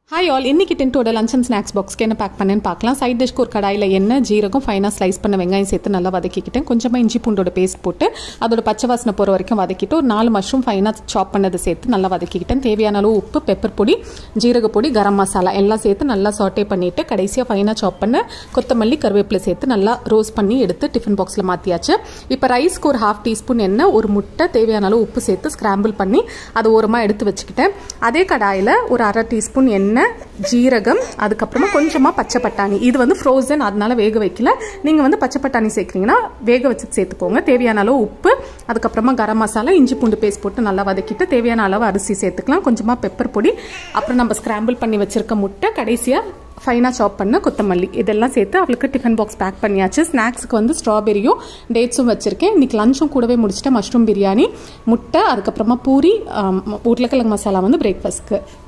hi all இன்னைக்கு டென்ட்டோட lunch and snacks பாக்ஸ்க்கு என்ன பேக் பண்ணேன்னு பார்க்கலாம் சைட் டிஷ்க்கு ஒரு கடாயில் எண்ணெய் ஜீரகம் ஃபைனாக ஸ்லைஸ் பண்ண வெங்காயம் சேர்த்து நல்லா வதக்கிக்கிட்டேன் கொஞ்சமாக இஞ்சி பூண்டோட பேஸ்ட் போட்டு அதோட பச்சை வாசனை போகிற வரைக்கும் வதக்கிட்டு ஒரு நாலு மஷ்ரூம் ஃபைனாக சாப் பண்ணதை சேர்த்து நல்லா வதக்கிக்கிட்டேன் தேவையான அளவு உப்பு பெப்பர் பொடி ஜீரக பொடி கரம் மசாலா எல்லாம் சேர்த்து நல்லா சாட்டே பண்ணிவிட்டு கடைசியாக ஃபைனாக சாப் பண்ண கொத்தமல்லி கருவேப்பிலை சேர்த்து நல்லா ரோஸ் பண்ணி எடுத்து டிஃபன் பாக்ஸில் மாற்றியாச்சு இப்போ ரைஸ்க்கு ஒரு ஹாஃப் டீஸ்பூன் எண்ணெய் ஒரு முட்டை தேவையான அளவு உப்பு சேர்த்து ஸ்கிராம்பிள் பண்ணி அதை ஓரமாக எடுத்து வச்சுக்கிட்டேன் அதே கடாயில் ஒரு அரை டீஸ்பூன் எண்ணெய் ஜீரகம் அதுக்கப்புறமா கொஞ்சமாக பச்சை பட்டாணி இது வந்து ஃப்ரோசன் அதனால வேக வைக்கல நீங்கள் வந்து பச்சை பட்டாணி சேர்க்குறீங்கன்னா வேக வச்சு சேர்த்துக்கோங்க தேவையான அளவு உப்பு அதுக்கப்புறமா கரம் மசாலா இஞ்சி பூண்டு பேஸ்ட் போட்டு நல்லா வதக்கிட்டு தேவையான அளவு அரிசி சேர்த்துக்கலாம் கொஞ்சமாக பெப்பர் பொடி அப்புறம் நம்ம ஸ்கிராம்பிள் பண்ணி வச்சிருக்க முட்டை கடைசியாக ஃபைனாக சாப் பண்ண கொத்தமல்லி இதெல்லாம் சேர்த்து அவளுக்கு டிஃபன் பாக்ஸ் பேக் பண்ணியாச்சு ஸ்நாக்ஸுக்கு வந்து ஸ்ட்ராபெரியும் டேட்ஸும் வச்சுருக்கேன் இன்றைக்கி லஞ்சும் கூடவே முடிச்சுட்டேன் மஷ்ரூம் பிரியாணி முட்டை அதுக்கப்புறமா பூரி ஆம், உருளைக்கிழங்கு மசாலா வந்து பிரேக்ஃபாஸ்ட்க்கு